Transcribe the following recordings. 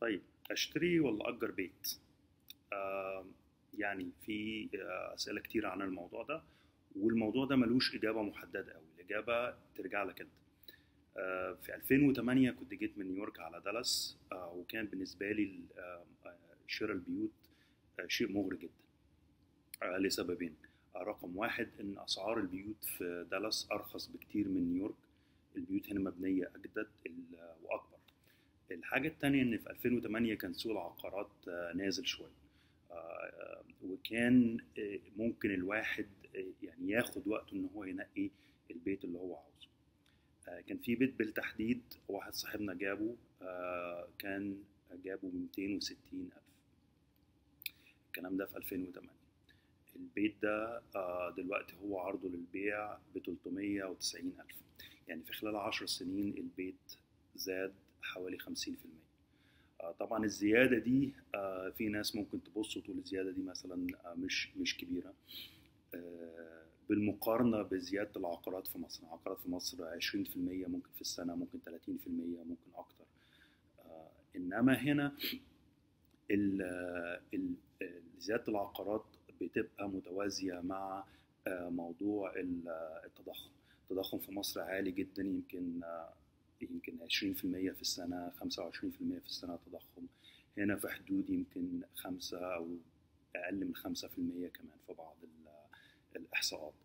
طيب اشتري ولا اجر بيت آه يعني في آه، اسئله كتير عن الموضوع ده والموضوع ده ملوش اجابه محدده قوي الاجابه ترجع لك انت آه في 2008 كنت جيت من نيويورك على دالاس آه وكان بالنسبه لي ال- آه، آه، شراء البيوت آه شيء مغري جدا آه لسببين آه رقم واحد ان اسعار البيوت في دالاس ارخص بكتير من نيويورك البيوت هنا مبنيه اجدد ال- واكبر الحاجة التانية إن في 2008 كان سوق العقارات آه، نازل شوية آه، آه، وكان آه، ممكن الواحد آه، يعني ياخد وقته إن هو ينقي البيت اللي هو عاوزه آه، كان في بيت بالتحديد واحد صاحبنا جابه آه، كان جابه ب 260 ألف الكلام ده في 2008 البيت ده آه، دلوقتي هو عرضه للبيع ب 390 ألف يعني في خلال 10 سنين البيت زاد حوالي 50% آه، طبعا الزيادة دي آه، في ناس ممكن تبص وتقول الزيادة دي مثلا آه، مش مش كبيرة آه، بالمقارنة بزيادة العقارات في مصر العقارات في مصر 20% ممكن في السنة ممكن 30% ممكن أكتر آه، إنما هنا ال- ال- زيادة العقارات بتبقى متوازية مع آه، موضوع ال- التضخم التضخم في مصر عالي جدا يمكن آه، يمكن 20% في السنة 25% في السنة تضخم هنا في حدود يمكن خمسة أو أقل من 5% كمان في بعض ال- الإحصاءات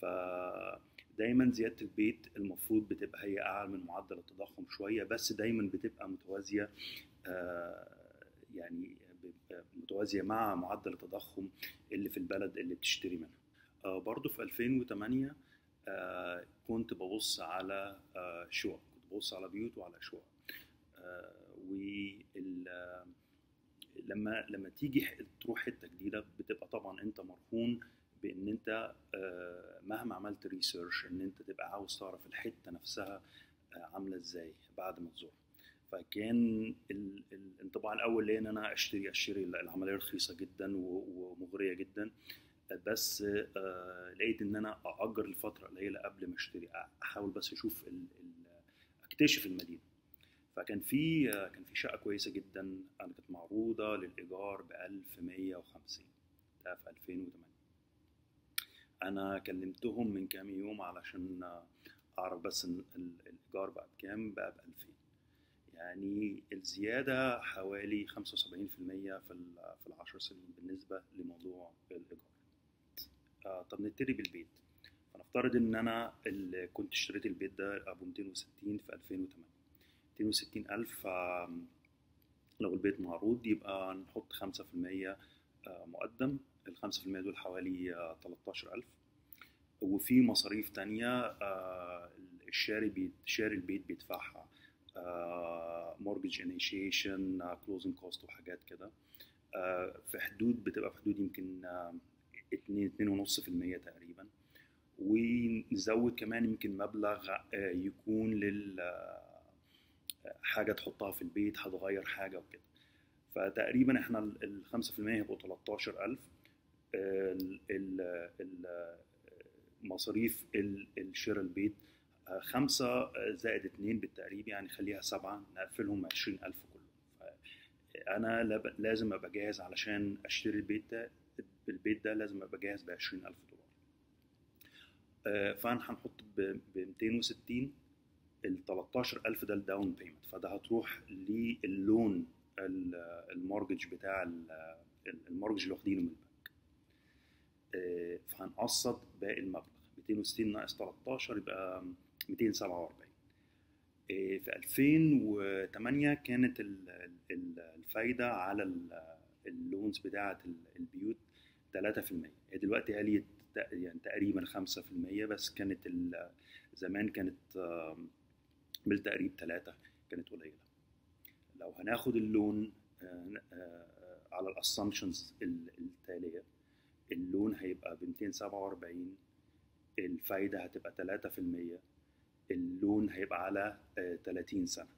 فدايما زيادة البيت المفروض بتبقى هي أعلى من معدل التضخم شوية بس دايما بتبقى متوازية آه، يعني بيبقى متوازية مع معدل التضخم اللي في البلد اللي بتشتري منها آه، برضو في 2008 آه، كنت ببص على آه، شقق كنت ببص على بيوت وعلى شقق آه، وال آه، لما لما تيجي ح- تروح حته جديده بتبقى طبعا انت مرهون بان انت آه، مهما عملت ريسيرش ان انت تبقى عاوز تعرف الحته نفسها آه، عامله ازاي بعد ما تزورها فكان ال- ال- الانطباع الاول ليا ان انا اشتري اشتري العمليه رخيصه جدا و- ومغريه جدا بس آه، لقيت ان انا اجر لفتره قليله قبل ما اشتري احاول بس اشوف ال ال اكتشف المدينه فكان في آه، كان في شقه كويسه جدا انا كانت معروضه للايجار ب 1150 ده في 2008 انا كلمتهم من كام يوم علشان آه، اعرف بس ان ال- الايجار بقى بكام بقى ب 2000 يعني الزياده حوالي 75% في ال- في العشر سنين بالنسبه لموضوع الايجار آه، طب نبتدي بالبيت فنفترض ان انا اللي كنت اشتريت البيت ده ابو 260 في 2008 260 الف آم، لو البيت معروض يبقى نحط 5% آه، مقدم ال 5% دول حوالي آه، 13000 وفي مصاريف تانية آه، الشاري بيت شاري البيت بيدفعها مورجج انيشيشن كلوزنج كوست وحاجات كده آه، في حدود بتبقى في حدود يمكن آه، 2 2.5% تقريبا ونزود كمان يمكن مبلغ آه، يكون لل آه، حاجه تحطها في البيت هتغير حاجه وكده فتقريبا احنا ال ال 5% هيبقوا 13000 ال- ال- ال- مصاريف ال- الشراء البيت آه، خمسة آه، زائد اتنين بالتقريب يعني خليها سبعة نقفلهم عشرين ألف كلهم أنا لاب- لازم أبقى جاهز علشان أشتري البيت ده البيت ده لازم أبقى جاهز بعشرين ألف دولار آه، فأنا هنحط ب 260 ال 13000 ده الداون بيمنت فده هتروح للون ال- المورجج بتاع ال- المورجج اللي واخدينه من البنك آه، فهنقسط باقي المبلغ 260 ناقص 13 يبقى 247 آه، في 2008 كانت ال- ال- الفايدة على ال- اللونز بتاعة ال- البيوت 3% هي دلوقتي قالت تق- يعني تقريبا 5% بس كانت ال- زمان كانت آم، بالتقريب 3 كانت قليلة لو هناخد اللون آه، آه، على الاسامبشنز التالية اللون هيبقى ب 247 الفايدة هتبقى 3% اللون هيبقى على آه، 30 سنة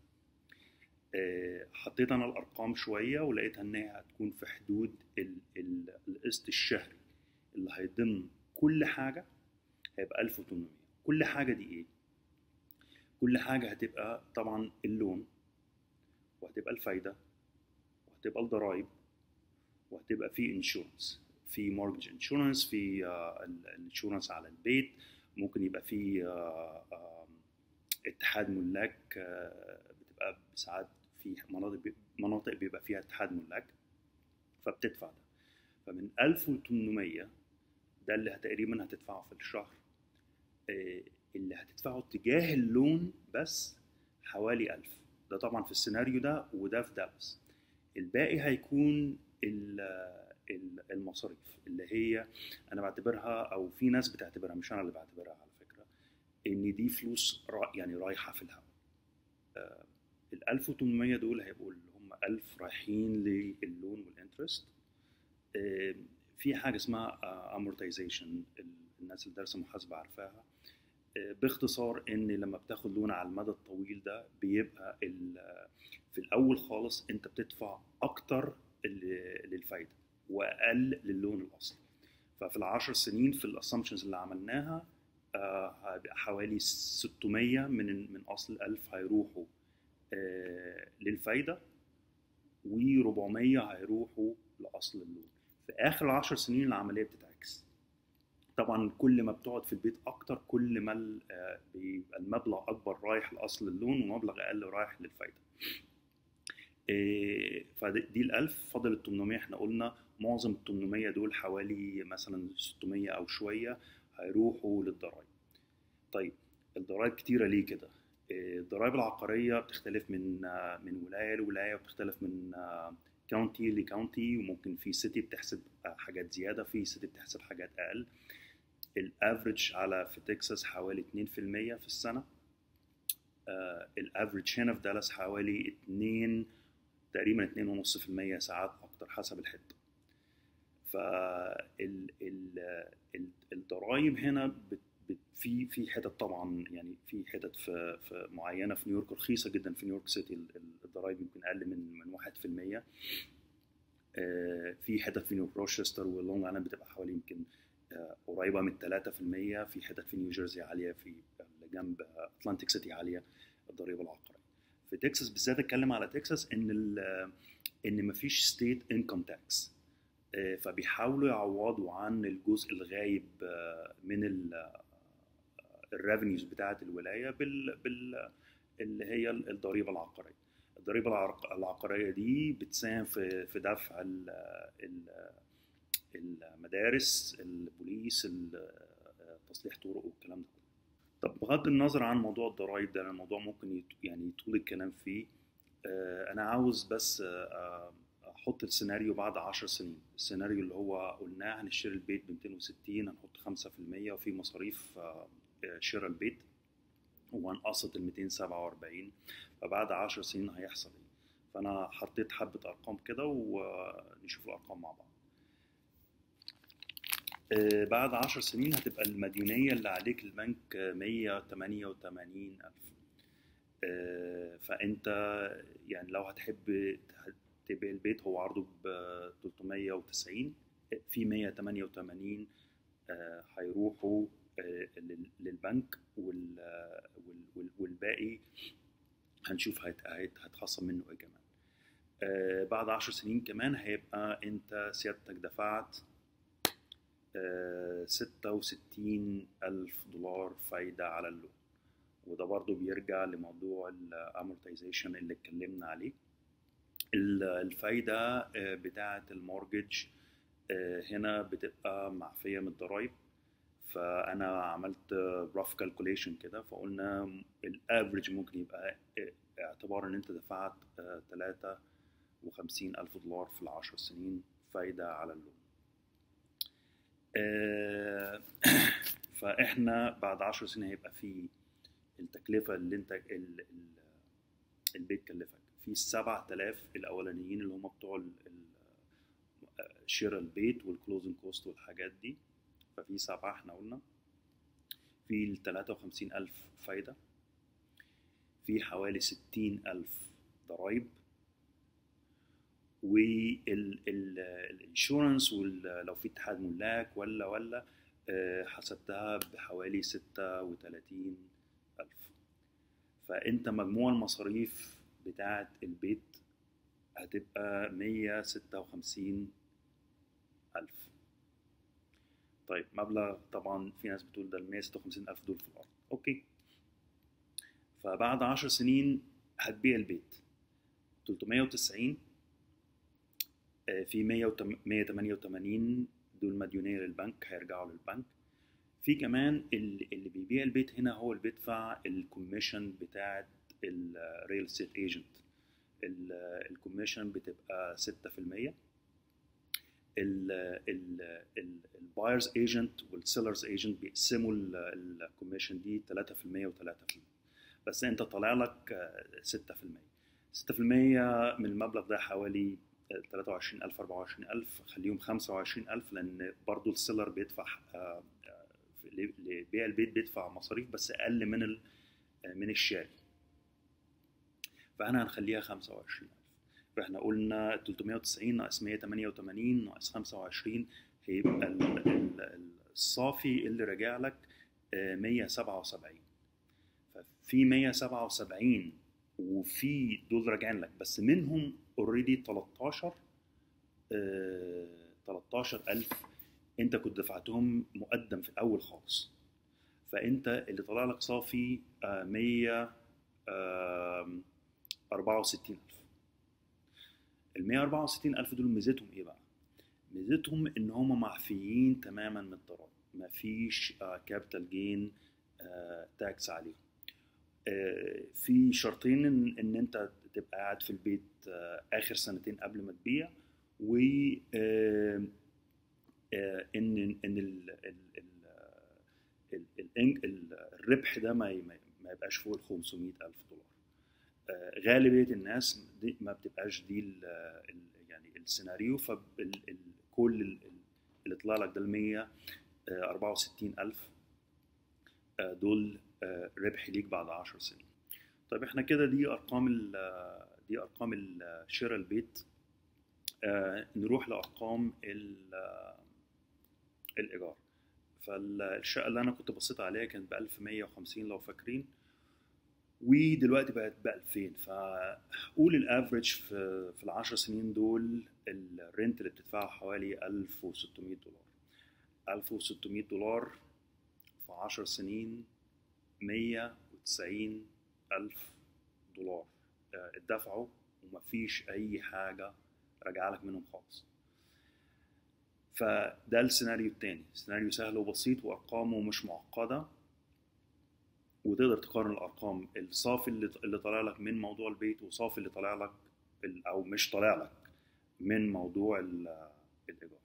آه، حطيت انا الارقام شوية ولقيتها ان هي هتكون في حدود ال- ال- القسط الشهري اللي هيضم كل حاجة هيبقى 1800 كل حاجة دي ايه؟ كل حاجة هتبقى طبعا اللون وهتبقى الفايدة وهتبقى الضرايب وهتبقى في انشورنس في مورجج انشورنس في الانشورنس على البيت ممكن يبقى في آه، آه، اتحاد ملاك آه، بتبقى ساعات في مناطق مناطق بيبقى فيها اتحاد ملاك فبتدفع ده فمن 1800 ده اللي تقريبا هتدفعه في الشهر آه، اللي هتدفعه تجاه اللون بس حوالي 1000 ده طبعا في السيناريو ده وده في ده بس الباقي هيكون ال- ال- المصاريف اللي هي انا بعتبرها او في ناس بتعتبرها مش انا اللي بعتبرها على فكره ان دي فلوس را يعني رايحه في الهواء آه، ال 1800 دول هيبقوا اللي هم 1000 رايحين للون والانترست آه، في حاجه اسمها امورتايزيشن الناس اللي دارسه محاسبه عارفاها آه، باختصار ان لما بتاخد لون على المدى الطويل ده بيبقى ال- في الاول خالص انت بتدفع اكتر ل- للفايده واقل للون الاصلي ففي العشر سنين في الاسامبشنز اللي عملناها آه، هيبقى حوالي 600 من من اصل 1000 هيروحوا آه، للفايده و400 هيروحوا لاصل اللون في اخر 10 سنين العمليه بتتعكس طبعا كل ما بتقعد في البيت اكتر كل ما ال- آه، بيبقى المبلغ اكبر رايح لاصل اللون ومبلغ اقل رايح للفايده إيه، فدي ال 1000 فاضل ال 800 احنا قلنا معظم ال 800 دول حوالي مثلا 600 او شويه هيروحوا للضرايب. طيب الضرايب كتيره ليه كده؟ إيه، الضرايب العقاريه بتختلف من آه، من ولايه لولايه وبتختلف من كاونتي لكاونتي وممكن في سيتي بتحسب آه، حاجات زياده في سيتي بتحسب حاجات اقل. الافريج على في تكساس حوالي 2% في السنه. الافريج هنا في دالاس حوالي 2 تقريبا 2.5% ساعات اكتر حسب الحته فال ال ال الضرايب هنا بت بت في في حتت طبعا يعني في حتت في, في معينه في نيويورك رخيصه جدا في نيويورك سيتي ال- ال- الضرايب يمكن اقل من من 1% آه، في حتت في نيويورك روشستر ولونج ايلاند بتبقى حوالي يمكن آه، قريبه من 3% في حتت في نيوجيرسي عاليه في اللي جنب اتلانتيك سيتي عاليه الضريبه العقاريه في تكساس بالذات اتكلم على تكساس ان ال- ان مفيش ستيت انكم تاكس فبيحاولوا يعوضوا عن الجزء الغايب آه، من الريفينيوز بتاعه الولايه بال, بال اللي هي الضريبه العقاريه الضريبه العق- العقاريه دي بتساهم في في دفع ال ال المدارس البوليس ال- تصليح طرق والكلام ده كله طب بغض النظر عن موضوع الضرايب ده لأن الموضوع ممكن يت- يعني يطول الكلام فيه آه، انا عاوز بس آه، احط السيناريو بعد 10 سنين السيناريو اللي هو قلناه هنشتري البيت ب 260 هنحط 5% وفي مصاريف آه، آه، شراء البيت وهنقسط ال 247 فبعد 10 سنين هيحصل ايه فانا حطيت حبه ارقام كده ونشوف الارقام مع بعض آه، بعد 10 سنين هتبقى المديونيه اللي عليك البنك آه، 188 الف آه، فانت يعني لو هتحب تبيع البيت هو عرضه ب 390 في 188 آه، هيروحوا آه، لل- للبنك وال- وال- وال- والباقي هنشوف هيت- هيت- هيتخصم منه ايه كمان آه، بعد 10 سنين كمان هيبقى انت سيادتك دفعت آه، 66 ألف دولار فايدة على اللون وده برضو بيرجع لموضوع الامورتيزيشن اللي اتكلمنا عليه ال- الفايدة آه، بتاعة المورجج آه، هنا بتبقى معفية من الضرايب فأنا عملت راف كالكوليشن كده فقلنا الافريج ممكن يبقى آه، اعتبار إن أنت دفعت تلاتة وخمسين ألف دولار في العشر سنين فايدة على اللون آه، فإحنا بعد عشر سنين هيبقى في التكلفة اللي أنت ال- ال- البيت كلفك في السبعة آلاف الأولانيين اللي هم بتوع ال- ال- شراء البيت والكلوزنج كوست والحاجات دي ففي سبعة احنا قلنا في ال 53 ألف فايدة في حوالي 60 ألف ضرايب والانشورنس لو في اتحاد ملاك ولا ولا آه، حسبتها بحوالي 36 ألف فأنت مجموع المصاريف بتاعة البيت هتبقى 156 ألف طيب مبلغ طبعا في ناس بتقول ده ال 156 ألف دول في الأرض أوكي فبعد 10 سنين هتبيع البيت 390 آه، في 188 دول مديونية للبنك هيرجعوا للبنك في كمان اللي اللي بيبيع البيت هنا هو اللي بيدفع الكوميشن بتاعت الريل استيت ايجنت الكوميشن بتبقى 6% البايرز ايجنت والسيلرز ايجنت بيقسموا الكوميشن دي 3% و3% بس انت طالع لك آه، 6% 6% من المبلغ ده حوالي 23000 24000 خليهم 25000 لان برضو السيلر بيدفع آه، آه، في- لبيع البيت بيدفع مصاريف بس اقل من ال- آه، من الشاري فاحنا هنخليها 25000 فاحنا قلنا 390 ناقص 188 ناقص 25 هيبقى ال- ال- ال- الصافي اللي راجع لك آه، 177 ففي 177 وفي دول راجعين لك بس منهم اوريدي 13 آه، 13000 انت كنت دفعتهم مقدم في الاول خالص فانت اللي طلع لك صافي آه، 164 ألف ال 164 ألف دول ميزتهم إيه بقى؟ ميزتهم إن هم معفيين تماما من الضرائب مفيش كابيتال جين تاكس عليهم آه، في شرطين إن, إن أنت تبقى قاعد في البيت آه، آخر سنتين قبل ما تبيع و آه، آه، إن إن ال ال ال ال- ال- ال- الربح ده ما ي- ما يبقاش فوق ال 500 ألف دولار آه، غالبية الناس دي ما بتبقاش دي ال ال يعني السيناريو فكل اللي طلع لك ده ال 164 ألف آه، دول آه، ربح ليك بعد 10 سنين طيب احنا كده دي ارقام ال- دي ارقام ال- شراء البيت آه، نروح لارقام ال- آه، الايجار فالشقه اللي انا كنت بصيت عليها كانت ب 1150 لو فاكرين ودلوقتي بقت ب 2000 فقول الافريج في في ال 10 سنين دول الرنت اللي بتدفعه حوالي 1600 دولار 1600 دولار في 10 سنين 190 ألف دولار آه، اتدفعوا ومفيش أي حاجة راجعة لك منهم خالص فده السيناريو التاني سيناريو سهل وبسيط وأرقامه مش معقدة وتقدر تقارن الأرقام الصافي اللي اللي طالع لك من موضوع البيت وصافي اللي طالع لك ال- أو مش طالع لك من موضوع ال- الإيجار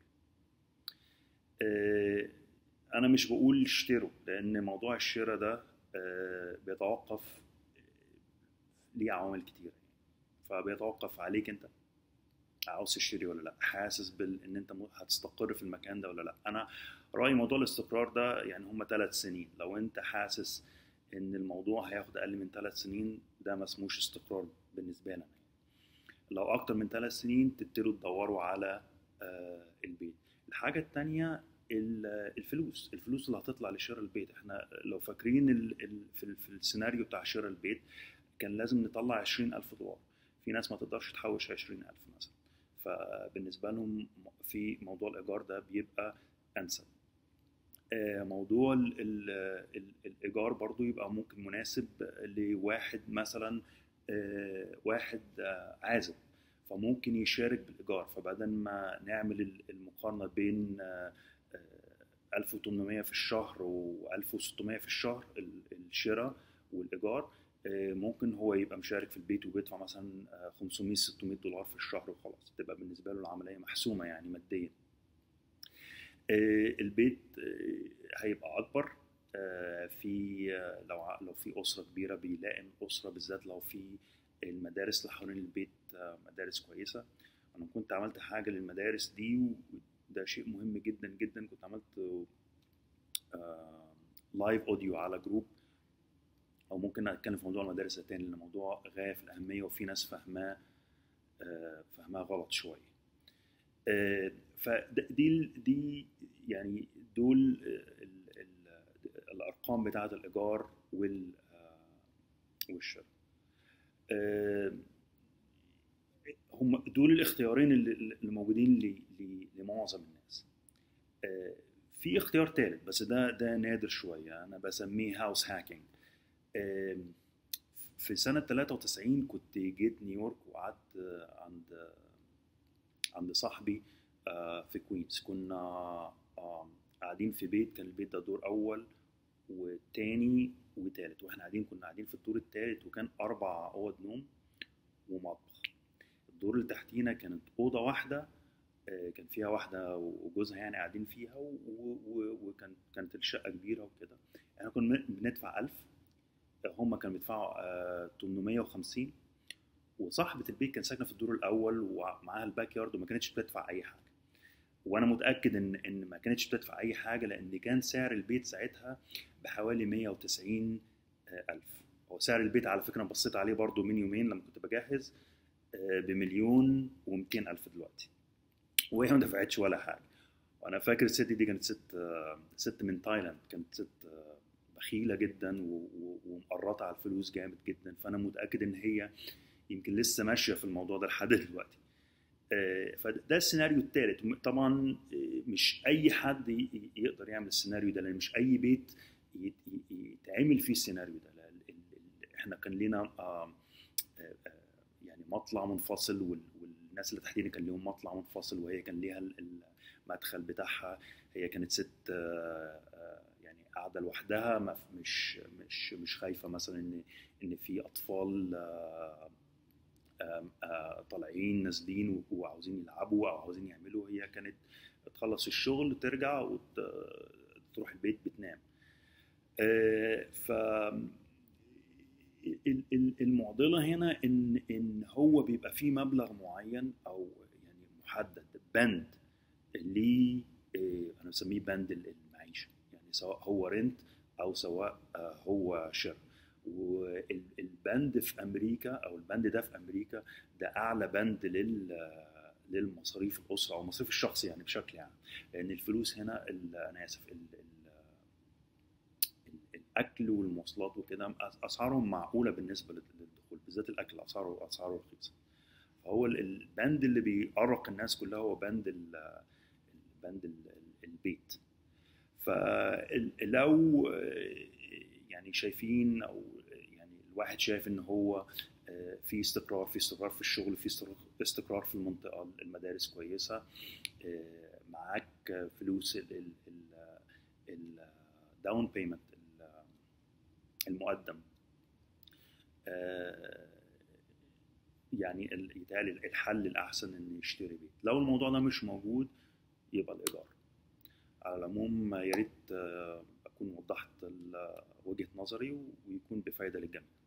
آه، انا مش بقول اشتروا لان موضوع الشراء ده آه، بيتوقف ليه عوامل كتير فبيتوقف عليك انت عاوز تشتري ولا لا حاسس بال ان انت م- هتستقر في المكان ده ولا لا انا رايي موضوع الاستقرار ده يعني هم ثلاث سنين لو انت حاسس ان الموضوع هياخد اقل من ثلاث سنين ده ما اسموش استقرار بالنسبه لنا لو اكتر من ثلاث سنين تبتدوا تدوروا على آه، البيت الحاجه الثانيه الفلوس الفلوس اللي هتطلع لشراء البيت احنا لو فاكرين ال- ال- في ال- في السيناريو بتاع شراء البيت كان لازم نطلع 20000 دولار في ناس ما تقدرش تحوش 20000 مثلا فبالنسبه لهم في موضوع الايجار ده بيبقى انسب آه، موضوع ال ال ال الايجار برضو يبقى ممكن مناسب لواحد مثلا آه، واحد آه، عازب فممكن يشارك بالايجار فبدل ما نعمل ال- المقارنه بين آه، آه، 1800 في الشهر و1600 في الشهر ال- الشراء والايجار آه، ممكن هو يبقى مشارك في البيت وبيدفع مثلا آه، 500 600 دولار في الشهر وخلاص تبقى بالنسبه له العمليه محسومه يعني ماديا آه، البيت آه، هيبقى اكبر آه، في آه، لو ع- لو في اسره كبيره بيلائم اسره بالذات لو في المدارس اللي حوالين البيت آه، مدارس كويسه انا كنت عملت حاجه للمدارس دي وده شيء مهم جدا جدا كنت عملت لايف اوديو على جروب او ممكن اتكلم في موضوع المدارس ده تاني لان الموضوع غايه في الاهميه وفي ناس فاهماه آه، فاهماه غلط شويه آه، فدي دي يعني دول آه، ال- ال- الارقام بتاعه الايجار وال آه، والشراء آه، هم دول الاختيارين اللي, اللي موجودين ل- ل- لمعظم الناس آه، في اختيار ثالث بس ده ده نادر شويه انا بسميه هاوس هاكينج في سنه 93 كنت جيت نيويورك وقعدت آه، عند آه، عند صاحبي آه، في كوينز كنا آه، قاعدين في بيت كان البيت ده دور اول وتاني وتالت واحنا قاعدين كنا قاعدين في الدور التالت وكان اربع اوض نوم ومطبخ الدور اللي تحتينا كانت اوضه واحده آه، كان فيها واحده وجوزها يعني قاعدين فيها و- و- وكان كانت الشقه كبيره وكده احنا كنا بندفع 1000 هم كانوا بيدفعوا آه، 850 وصاحبه البيت كان ساكنه في الدور الاول ومعاها الباك يارد وما كانتش بتدفع اي حاجه وانا متاكد ان ان ما كانتش بتدفع اي حاجه لان كان سعر البيت ساعتها بحوالي 190 الف هو سعر البيت على فكره أنا بصيت عليه برضو من يومين لما كنت بجهز آه، بمليون و200 الف دلوقتي وهي ما دفعتش ولا حاجه وانا فاكر الست دي كانت ست آه، ست من تايلاند كانت ست آه، بخيله جدا و- و- ومقرطه على الفلوس جامد جدا فانا متاكد ان هي يمكن لسه ماشيه في الموضوع ده لحد دلوقتي آه، فده السيناريو الثالث طبعا آه، مش اي حد ي- ي- يقدر يعمل السيناريو ده لان مش اي بيت يت- ي- يتعمل فيه السيناريو ده لأن ال- ال- احنا كان لينا آم، آه، آه، يعني مطلع منفصل وال- والناس اللي تحتينا كان ليهم مطلع منفصل وهي كان ليها ال- المدخل بتاعها هي كانت ست آه، آه، يعني قاعده لوحدها ما ف- مش مش مش خايفه مثلا ان ان في اطفال آه، آم، آه، طالعين نازلين و- وعاوزين يلعبوا او عاوزين يعملوا هي كانت تخلص الشغل ترجع وتروح البيت بتنام آه، ف ال- ال- المعضله هنا ان ان هو بيبقى فيه مبلغ معين او يعني محدد بند ليه آه، انا بسميه بند المعيشه يعني سواء هو رنت او سواء آه، هو شر والبند في امريكا او البند ده في امريكا ده اعلى بند لل للمصاريف الاسره او مصاريف الشخص يعني بشكل عام لان الفلوس هنا ال- انا اسف ال- ال- ال- الاكل والمواصلات وكده اسعارهم معقوله بالنسبه للدخول بالذات الاكل اسعاره اسعاره رخيصه فهو ال- البند اللي بيأرق الناس كلها هو بند ال- بند ال- البيت فلو يعني شايفين او يعني الواحد شايف ان هو آه، في استقرار في استقرار في الشغل في استقرار- استقرار في المنطقه المدارس كويسه آه، معاك فلوس الداون بيمنت المقدم آه، يعني ال- يتهيألي الحل الاحسن انه يشتري بيت لو الموضوع ده مش موجود يبقى الايجار على العموم يا ريت آه، اكون وضحت ال- وجهة نظري ويكون بفايدة للجميع